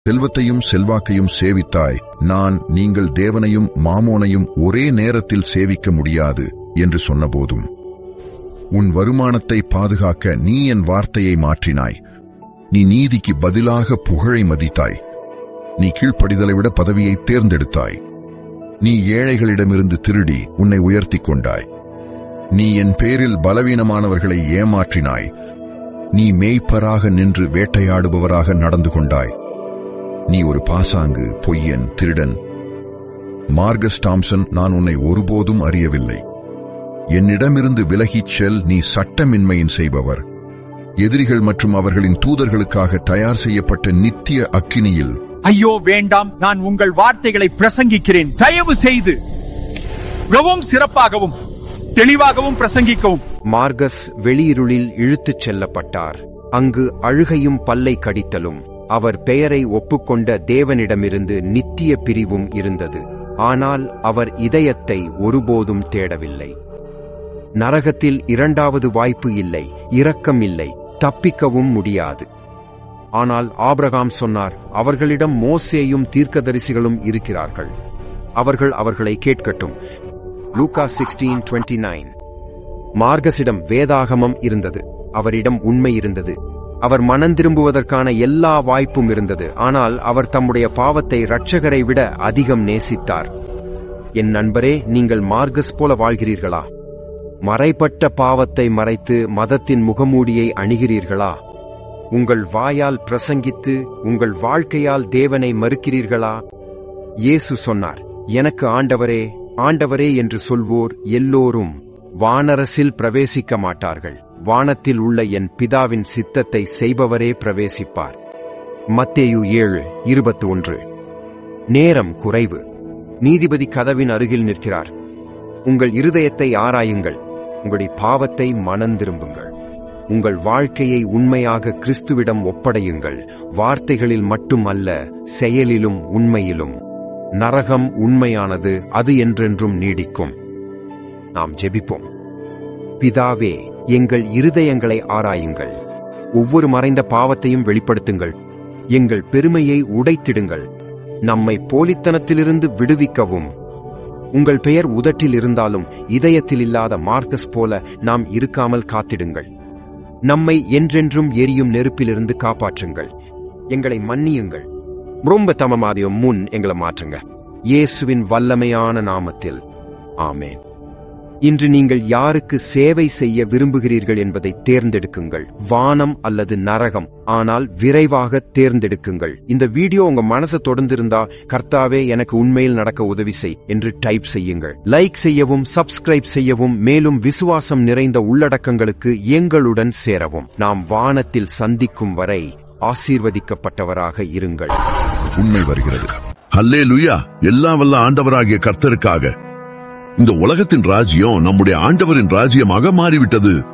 செல்வத்தையும் செல்வாக்கையும் சேவித்தாய் நான் நீங்கள் தேவனையும் மாமோனையும் ஒரே நேரத்தில் சேவிக்க முடியாது என்று சொன்னபோதும் உன் வருமானத்தை பாதுகாக்க நீ என் வார்த்தையை மாற்றினாய் நீ நீதிக்கு பதிலாக புகழை மதித்தாய் நீ கீழ்ப்படிதலை விட பதவியை தேர்ந்தெடுத்தாய் நீ ஏழைகளிடமிருந்து திருடி உன்னை உயர்த்திக் கொண்டாய் நீ என் பேரில் பலவீனமானவர்களை ஏமாற்றினாய் நீ மேய்ப்பராக நின்று வேட்டையாடுபவராக நடந்து கொண்டாய் நீ ஒரு பாசாங்கு பொய்யன் திருடன் மார்கஸ் டாம்சன் நான் உன்னை ஒருபோதும் அறியவில்லை என்னிடமிருந்து விலகிச் செல் நீ சட்டமின்மையின் செய்பவர் எதிரிகள் மற்றும் அவர்களின் தூதர்களுக்காக தயார் செய்யப்பட்ட நித்திய அக்கினியில் ஐயோ வேண்டாம் நான் உங்கள் வார்த்தைகளை பிரசங்கிக்கிறேன் தயவு செய்து மிகவும் சிறப்பாகவும் தெளிவாகவும் பிரசங்கிக்கவும் மார்கஸ் வெளியிருளில் இழுத்துச் செல்லப்பட்டார் அங்கு அழுகையும் பல்லை கடித்தலும் அவர் பெயரை ஒப்புக்கொண்ட தேவனிடமிருந்து நித்திய பிரிவும் இருந்தது ஆனால் அவர் இதயத்தை ஒருபோதும் தேடவில்லை நரகத்தில் இரண்டாவது வாய்ப்பு இல்லை இரக்கம் இல்லை தப்பிக்கவும் முடியாது ஆனால் ஆபிரகாம் சொன்னார் அவர்களிடம் மோசேயும் தீர்க்கதரிசிகளும் இருக்கிறார்கள் அவர்கள் அவர்களை கேட்கட்டும் லூகா சிக்ஸ்டீன் டுவெண்ட்டி நைன் மார்கசிடம் வேதாகமம் இருந்தது அவரிடம் உண்மை இருந்தது அவர் மனம் திரும்புவதற்கான எல்லா வாய்ப்பும் இருந்தது ஆனால் அவர் தம்முடைய பாவத்தை இரட்சகரை விட அதிகம் நேசித்தார் என் நண்பரே நீங்கள் மார்கஸ் போல வாழ்கிறீர்களா மறைப்பட்ட பாவத்தை மறைத்து மதத்தின் முகமூடியை அணுகிறீர்களா உங்கள் வாயால் பிரசங்கித்து உங்கள் வாழ்க்கையால் தேவனை மறுக்கிறீர்களா இயேசு சொன்னார் எனக்கு ஆண்டவரே ஆண்டவரே என்று சொல்வோர் எல்லோரும் வானரசில் பிரவேசிக்க மாட்டார்கள் வானத்தில் உள்ள என் பிதாவின் சித்தத்தை செய்பவரே பிரவேசிப்பார் மத்தேயு ஏழு இருபத்தி ஒன்று நேரம் குறைவு நீதிபதி கதவின் அருகில் நிற்கிறார் உங்கள் இருதயத்தை ஆராயுங்கள் உங்களுடைய பாவத்தை மனந்திரும்புங்கள் உங்கள் வாழ்க்கையை உண்மையாக கிறிஸ்துவிடம் ஒப்படையுங்கள் வார்த்தைகளில் மட்டுமல்ல செயலிலும் உண்மையிலும் நரகம் உண்மையானது அது என்றென்றும் நீடிக்கும் நாம் ஜெபிப்போம் பிதாவே எங்கள் இருதயங்களை ஆராயுங்கள் ஒவ்வொரு மறைந்த பாவத்தையும் வெளிப்படுத்துங்கள் எங்கள் பெருமையை உடைத்திடுங்கள் நம்மை போலித்தனத்திலிருந்து விடுவிக்கவும் உங்கள் பெயர் உதட்டில் இருந்தாலும் இதயத்தில் இல்லாத மார்க்கஸ் போல நாம் இருக்காமல் காத்திடுங்கள் நம்மை என்றென்றும் எரியும் நெருப்பிலிருந்து காப்பாற்றுங்கள் எங்களை மன்னியுங்கள் ரொம்ப தமமாரியம் முன் எங்களை மாற்றுங்க இயேசுவின் வல்லமையான நாமத்தில் ஆமேன் இன்று நீங்கள் யாருக்கு சேவை செய்ய விரும்புகிறீர்கள் என்பதை தேர்ந்தெடுக்குங்கள் வானம் அல்லது நரகம் ஆனால் விரைவாக தேர்ந்தெடுக்குங்கள் இந்த வீடியோ உங்க மனசை தொடர்ந்திருந்தா கர்த்தாவே எனக்கு உண்மையில் நடக்க உதவி செய் என்று டைப் செய்யுங்கள் லைக் செய்யவும் சப்ஸ்கிரைப் செய்யவும் மேலும் விசுவாசம் நிறைந்த உள்ளடக்கங்களுக்கு எங்களுடன் சேரவும் நாம் வானத்தில் சந்திக்கும் வரை ஆசீர்வதிக்கப்பட்டவராக இருங்கள் உண்மை வருகிறது ஹல்லே லுயா எல்லாம் வல்ல ஆண்டவராகிய கர்த்தருக்காக இந்த உலகத்தின் ராஜ்யம் நம்முடைய ஆண்டவரின் ராஜ்யமாக மாறிவிட்டது